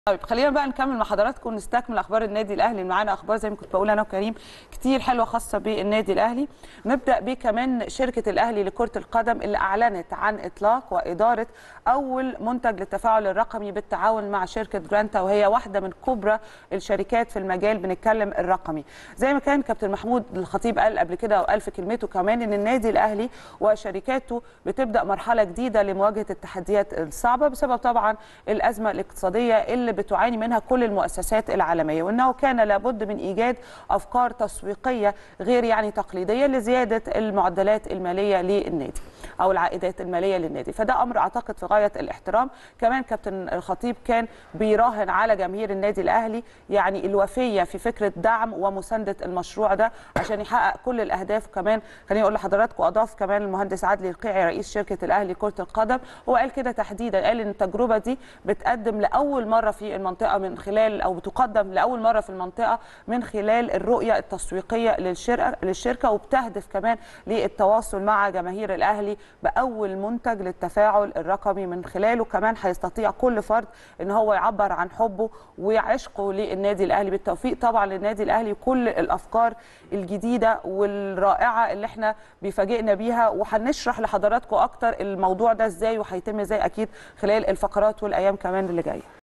طيب خلينا بقى نكمل مع حضراتكم نستكمل اخبار النادي الاهلي معانا اخبار زي ما كنت بقول انا وكريم كتير حلوه خاصه بالنادي الاهلي نبدا بكمان شركه الاهلي لكره القدم اللي اعلنت عن اطلاق واداره اول منتج للتفاعل الرقمي بالتعاون مع شركه جرانتا وهي واحده من كبرى الشركات في المجال بنتكلم الرقمي زي ما كان كابتن محمود الخطيب قال قبل كده وقال في كلمته كمان ان النادي الاهلي وشركاته بتبدا مرحله جديده لمواجهه التحديات الصعبه بسبب طبعا الازمه الاقتصاديه اللي بتعاني منها كل المؤسسات العالميه وانه كان لابد من ايجاد افكار تسويقيه غير يعني تقليديه لزياده المعدلات الماليه للنادي او العائدات الماليه للنادي فده امر اعتقد في غايه الاحترام كمان كابتن الخطيب كان بيراهن على جماهير النادي الاهلي يعني الوفيه في فكره دعم ومسانده المشروع ده عشان يحقق كل الاهداف كمان خليني اقول لحضراتكم اضاف كمان المهندس عادلي القيعي رئيس شركه الاهلي كره القدم هو قال كده تحديدا قال ان التجربه دي بتقدم لاول مره في المنطقه من خلال او بتقدم لاول مره في المنطقه من خلال الرؤيه التسويقيه للشركه للشركه وبتهدف كمان للتواصل مع جماهير الاهلي باول منتج للتفاعل الرقمي من خلاله كمان هيستطيع كل فرد ان هو يعبر عن حبه وعشقه للنادي الاهلي بالتوفيق طبعا للنادي الاهلي كل الافكار الجديده والرائعه اللي احنا بيفاجئنا بيها وهنشرح لحضراتكم اكتر الموضوع ده ازاي وهيتم ازاي اكيد خلال الفقرات والايام كمان اللي جايه